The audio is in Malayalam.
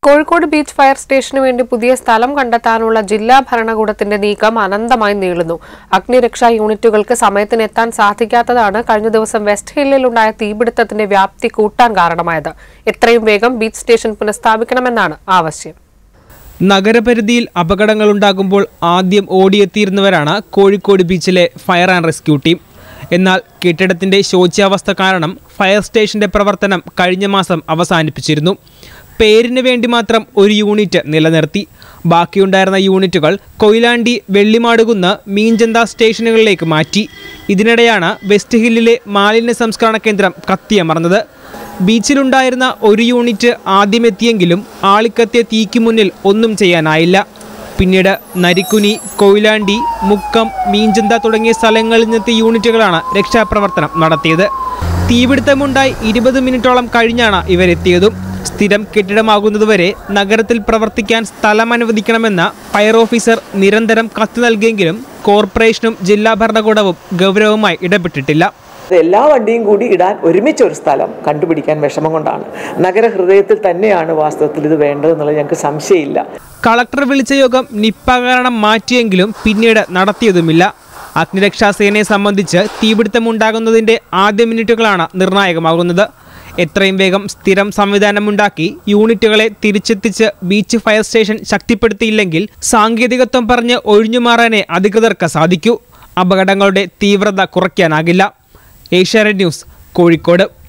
കോഴിക്കോട് ബീച്ച് ഫയർ സ്റ്റേഷനു വേണ്ടി പുതിയ സ്ഥലം കണ്ടെത്താനുള്ള ജില്ലാ ഭരണകൂടത്തിന്റെ നീക്കം അനന്തമായി നീളുന്നു അഗ്നിരക്ഷാ യൂണിറ്റുകൾക്ക് സമയത്തിന് എത്താൻ സാധിക്കാത്തതാണ് കഴിഞ്ഞ ദിവസം വെസ്റ്റ് ഹില്ലിലുണ്ടായ തീപിടുത്തത്തിന്റെ വ്യാപ്തി കൂട്ടാൻ കാരണമായത് എത്രയും വേഗം ബീച്ച് സ്റ്റേഷൻ പുനഃസ്ഥാപിക്കണമെന്നാണ് ആവശ്യം നഗരപരിധിയിൽ അപകടങ്ങളുണ്ടാകുമ്പോൾ ആദ്യം ഓടിയെത്തിയിരുന്നവരാണ് കോഴിക്കോട് ബീച്ചിലെ ഫയർ ആൻഡ് റെസ്ക്യൂ ടീം എന്നാൽ കെട്ടിടത്തിന്റെ ശോച്യാവസ്ഥ കാരണം ഫയർ സ്റ്റേഷന്റെ പ്രവർത്തനം കഴിഞ്ഞ മാസം അവസാനിപ്പിച്ചിരുന്നു പേരിന് വേണ്ടി മാത്രം ഒരു യൂണിറ്റ് നിലനിർത്തി ബാക്കിയുണ്ടായിരുന്ന യൂണിറ്റുകൾ കൊയിലാണ്ടി വെള്ളിമാടുകുന്ന് മീൻചന്ത സ്റ്റേഷനുകളിലേക്ക് മാറ്റി ഇതിനിടെയാണ് വെസ്റ്റ് ഹില്ലിലെ മാലിന്യ സംസ്കരണ കേന്ദ്രം കത്തിയമർന്നത് ബീച്ചിലുണ്ടായിരുന്ന ഒരു യൂണിറ്റ് ആദ്യമെത്തിയെങ്കിലും ആളിക്കത്തിയ തീക്ക് മുന്നിൽ ഒന്നും ചെയ്യാനായില്ല പിന്നീട് നരിക്കുനി കൊയിലാണ്ടി മുക്കം മീഞ്ചന്ത തുടങ്ങിയ സ്ഥലങ്ങളിൽ നിന്നെത്തിയ യൂണിറ്റുകളാണ് രക്ഷാപ്രവർത്തനം നടത്തിയത് തീപിടുത്തമുണ്ടായി ഇരുപത് മിനിറ്റോളം കഴിഞ്ഞാണ് ഇവരെത്തിയതും സ്ഥിരം കെട്ടിടമാകുന്നതുവരെ നഗരത്തിൽ പ്രവർത്തിക്കാൻ സ്ഥലം അനുവദിക്കണമെന്ന ഫയർ ഓഫീസർ നിരന്തരം കത്ത് നൽകിയെങ്കിലും കോർപ്പറേഷനും ജില്ലാ ഭരണകൂടവും ഗൗരവമായി ഇടപെട്ടിട്ടില്ല ഇത് എല്ലാ വണ്ടിയും കൂടി ഇടാൻ ഒരുമിച്ച് ഒരു സ്ഥലം കണ്ടുപിടിക്കാൻ വിഷമം കൊണ്ടാണ് നഗരഹൃദയത്തിൽ തന്നെയാണ് വാസ്തവത്തിൽ ഇത് വേണ്ടതെന്നുള്ളത് ഞങ്ങൾക്ക് സംശയമില്ല കളക്ടർ വിളിച്ച യോഗം നിപ്പ കാരണം മാറ്റിയെങ്കിലും പിന്നീട് നടത്തിയതുമില്ല അഗ്നിരക്ഷാസേനയെ സംബന്ധിച്ച് തീപിടുത്തമുണ്ടാകുന്നതിന്റെ ആദ്യ മിനിറ്റുകളാണ് നിർണായകമാകുന്നത് എത്രയും വേഗം സ്ഥിരം സംവിധാനമുണ്ടാക്കി യൂണിറ്റുകളെ തിരിച്ചെത്തിച്ച് ബീച്ച് ഫയർ സ്റ്റേഷൻ ശക്തിപ്പെടുത്തിയില്ലെങ്കിൽ സാങ്കേതികത്വം പറഞ്ഞ് ഒഴിഞ്ഞുമാറാനേ അധികൃതർക്ക് സാധിക്കൂ അപകടങ്ങളുടെ തീവ്രത കുറയ്ക്കാനാകില്ല ഏഷ്യാനെറ്റ് ന്യൂസ് കോഴിക്കോട്